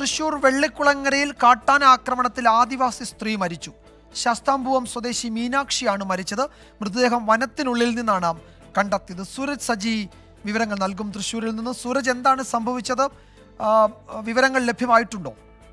തൃശൂർ വെള്ളിക്കുളങ്ങരയിൽ കാട്ടാന ആക്രമണത്തിൽ ആദിവാസി സ്ത്രീ മരിച്ചു ശാസ്താംബുവം സ്വദേശി മീനാക്ഷിയാണ് മരിച്ചത് മൃതദേഹം വനത്തിനുള്ളിൽ നിന്നാണ് കണ്ടെത്തിയത് സൂരജ് സജി വിവരങ്ങൾ നൽകും തൃശ്ശൂരിൽ നിന്ന് സൂരജ് എന്താണ് സംഭവിച്ചത് ആ, വിവരങ്ങൾ ലഭ്യമായിട്ടുണ്ടോ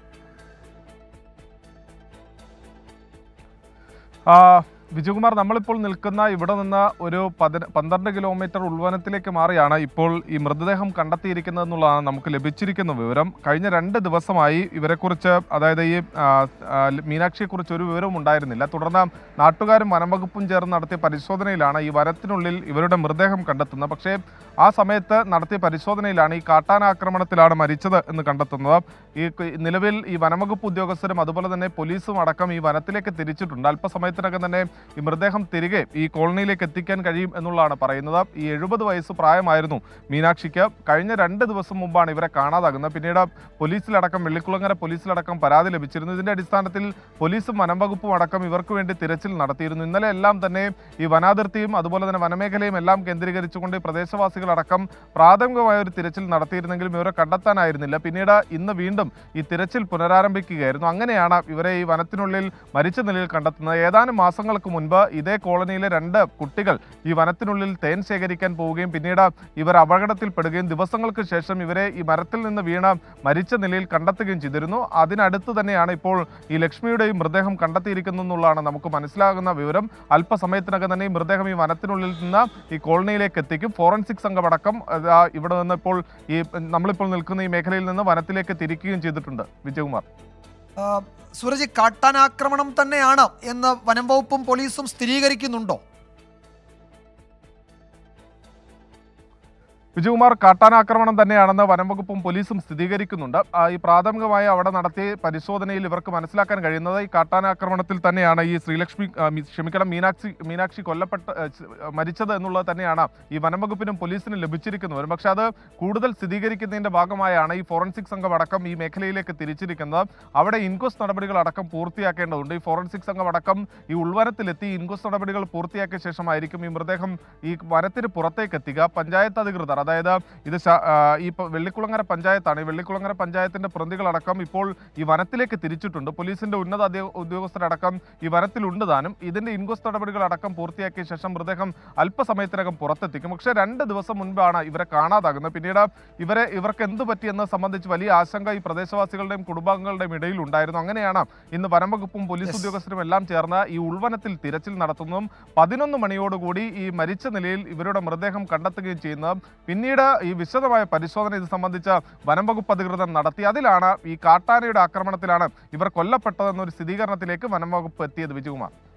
ആ, വിജയകുമാർ നമ്മളിപ്പോൾ നിൽക്കുന്ന ഇവിടെ നിന്ന് ഒരു പതിന പന്ത്രണ്ട് കിലോമീറ്റർ ഉൾവനത്തിലേക്ക് മാറിയാണ് ഇപ്പോൾ ഈ മൃതദേഹം കണ്ടെത്തിയിരിക്കുന്നത് എന്നുള്ളതാണ് നമുക്ക് ലഭിച്ചിരിക്കുന്ന വിവരം കഴിഞ്ഞ രണ്ട് ദിവസമായി ഇവരെക്കുറിച്ച് അതായത് ഈ ആ, ആ, മീനാക്ഷിയെക്കുറിച്ച് ഒരു വിവരവും ഉണ്ടായിരുന്നില്ല തുടർന്ന് നാട്ടുകാരും വനംവകുപ്പും ചേർന്ന് നടത്തിയ പരിശോധനയിലാണ് ഈ വനത്തിനുള്ളിൽ ഇവരുടെ മൃതദേഹം കണ്ടെത്തുന്നത് പക്ഷേ ആ സമയത്ത് നടത്തിയ പരിശോധനയിലാണ് ഈ കാട്ടാന ആക്രമണത്തിലാണ് മരിച്ചത് എന്ന് കണ്ടെത്തുന്നത് ഈ ക- നിലവിൽ ഈ വനംവകുപ്പ് ഉദ്യോഗസ്ഥരും അതുപോലെ തന്നെ പോലീസും അടക്കം ഈ വനത്തിലേക്ക് തിരിച്ചിട്ടുണ്ട് അല്പസമയത്തിനകം തന്നെ ഈ മൃതദേഹം തിരികെ ഈ കോളനിയിലേക്ക് എത്തിക്കാൻ കഴിയും എന്നുള്ളതാണ് പറയുന്നത് ഈ എഴുപത് വയസ്സ് പ്രായമായിരുന്നു മീനാക്ഷിക്ക് കഴിഞ്ഞ രണ്ട് ദിവസം മുമ്പാണ് ഇവരെ കാണാതാകുന്നത് പിന്നീട് പോലീസിലടക്കം വെള്ളിക്കുളങ്ങര പോലീസിലടക്കം പരാതി ലഭിച്ചിരുന്നു ഇതിന്റെ അടിസ്ഥാനത്തിൽ പോലീസും വനംവകുപ്പും അടക്കം ഇവർക്ക് വേണ്ടി തിരച്ചിൽ നടത്തിയിരുന്നു ഇന്നലെ എല്ലാം തന്നെ ഈ വനാതിർത്തിയും അതുപോലെ തന്നെ വനമേഖലയും എല്ലാം കേന്ദ്രീകരിച്ചുകൊണ്ട് ഈ പ്രദേശവാസികളടക്കം പ്രാഥമികമായ ഒരു തിരച്ചിൽ നടത്തിയിരുന്നെങ്കിലും ഇവരെ കണ്ടെത്താനായിരുന്നില്ല പിന്നീട് ഇന്ന് വീണ്ടും ഈ തിരച്ചിൽ പുനരാരംഭിക്കുകയായിരുന്നു അങ്ങനെയാണ് ഇവരെ ഈ വനത്തിനുള്ളിൽ മരിച്ച നിലയിൽ കണ്ടെത്തുന്നത് ഏതാനും മാസങ്ങൾക്ക് മുൻപ് ഇതേ കോളനിയിലെ രണ്ട് കുട്ടികൾ ഈ വനത്തിനുള്ളിൽ തേൻ ശേഖരിക്കാൻ പോവുകയും പിന്നീട് ഇവർ അപകടത്തിൽപ്പെടുകയും ദിവസങ്ങൾക്ക് ശേഷം ഇവരെ ഈ മരത്തിൽ നിന്ന് വീണ മരിച്ച നിലയിൽ കണ്ടെത്തുകയും ചെയ്തിരുന്നു അതിനടുത്ത് തന്നെയാണ് ഇപ്പോൾ ഈ ലക്ഷ്മിയുടെയും മൃതദേഹം കണ്ടെത്തിയിരിക്കുന്നു എന്നുള്ളതാണ് നമുക്ക് മനസ്സിലാകുന്ന വിവരം അല്പസമയത്തിനകം തന്നെ ഈ മൃതദേഹം ഈ വനത്തിനുള്ളിൽ നിന്ന് ഈ കോളനിയിലേക്ക് എത്തിക്കും ഫോറൻസിക് സംഘമടക്കം ദാ ഇവിടെ നിന്ന് ഇപ്പോൾ ഈ നമ്മളിപ്പോൾ നിൽക്കുന്ന ഈ മേഖലയിൽ നിന്ന് വനത്തിലേക്ക് തിരിക്കുകയും ചെയ്തിട്ടുണ്ട് വിജയകുമാർ ആ, സൂരജ് കാട്ടാനാക്രമണം തന്നെയാണ് എന്ന് വനം വകുപ്പും പോലീസും സ്ഥിരീകരിക്കുന്നുണ്ടോ വിജയകുമാർ കാട്ടാനാക്രമണം തന്നെയാണെന്ന് വനംവകുപ്പും പോലീസും സ്ഥിരീകരിക്കുന്നുണ്ട് ആ, ഈ പ്രാഥമികമായി അവിടെ നടത്തിയ പരിശോധനയിൽ ഇവർക്ക് മനസ്സിലാക്കാൻ കഴിയുന്നത് ഈ കാട്ടാനാക്രമണത്തിൽ തന്നെയാണ് ഈ ശ്രീലക്ഷ്മി ആ, മി- ക്ഷമിക്കണം മീനാക്ഷി മീനാക്ഷി കൊല്ലപ്പെട്ട ആ, ച്- മരിച്ചത് എന്നുള്ളത് തന്നെയാണ് ഈ വനംവകുപ്പിനും പോലീസിനും ലഭിച്ചിരിക്കുന്നത് പക്ഷെ അത് കൂടുതൽ സ്ഥിരീകരിക്കുന്നതിന്റെ ഭാഗമായാണ് ഈ ഫോറൻസിക് സംഘം അടക്കം ഈ മേഖലയിലേക്ക് തിരിച്ചിരിക്കുന്നത് അവിടെ ഇൻക്വസ്റ്റ് നടപടികൾ അടക്കം പൂർത്തിയാക്കേണ്ടതുണ്ട് ഈ ഫോറൻസിക് സംഘം അടക്കം ഈ ഉൾവനത്തിലെത്തി ഇൻക്വസ്റ്റ് നടപടികൾ പൂർത്തിയാക്കിയ ശേഷമായിരിക്കും ഈ മൃതദേഹം ഈ വനത്തിന് പുറത്തേക്ക് എത്തുക പഞ്ചായത്ത് അധികൃതർ അതായത് ഇത് ശ- ആ, ഈ പ- വെള്ളിക്കുളങ്ങര പഞ്ചായത്താണ് ഈ വെള്ളിക്കുളങ്ങര പഞ്ചായത്തിന്റെ പ്രതികളടക്കം ഇപ്പോൾ ഈ വനത്തിലേക്ക് തിരിച്ചിട്ടുണ്ട് പോലീസിന്റെ ഉന്നത അധി- ഉദ്യോഗസ്ഥരടക്കം ഈ വനത്തിലുണ്ട് താനും ഇതിന്റെ ഇൻക്വസ്റ്റ് നടപടികൾ അടക്കം പൂർത്തിയാക്കിയ ശേഷം മൃതദേഹം അല്പസമയത്തിനകം പുറത്തെത്തിക്കും പക്ഷേ രണ്ട് ദിവസം മുൻപാണ് ഇവരെ കാണാതാകുന്നത് പിന്നീട് ഇവരെ ഇവർക്ക് എന്ത് പറ്റിയെന്ന് സംബന്ധിച്ച് വലിയ ആശങ്ക ഈ പ്രദേശവാസികളുടെയും കുടുംബാംഗങ്ങളുടെയും ഇടയിൽ ഉണ്ടായിരുന്നു അങ്ങനെയാണ് ഇന്ന് വനംവകുപ്പും പോലീസ് Yes. ഉദ്യോഗസ്ഥരും എല്ലാം ചേർന്ന് ഈ ഉൾവനത്തിൽ തിരച്ചിൽ നടത്തുന്നതും പതിനൊന്ന് മണിയോടുകൂടി ഈ മരിച്ച നിലയിൽ ഇവരുടെ മൃതദേഹം കണ്ടെത്തുകയും ചെയ്യുന്നത് പിന്നീട് ഈ വിശദമായ പരിശോധന ഇത് സംബന്ധിച്ച് വനംവകുപ്പ് അധികൃതർ നടത്തി അതിലാണ് ഈ കാട്ടാനയുടെ ആക്രമണത്തിലാണ് ഇവർ കൊല്ലപ്പെട്ടതെന്നൊരു സ്ഥിരീകരണത്തിലേക്ക് വനംവകുപ്പ് എത്തിയത് വിജയകുമാർ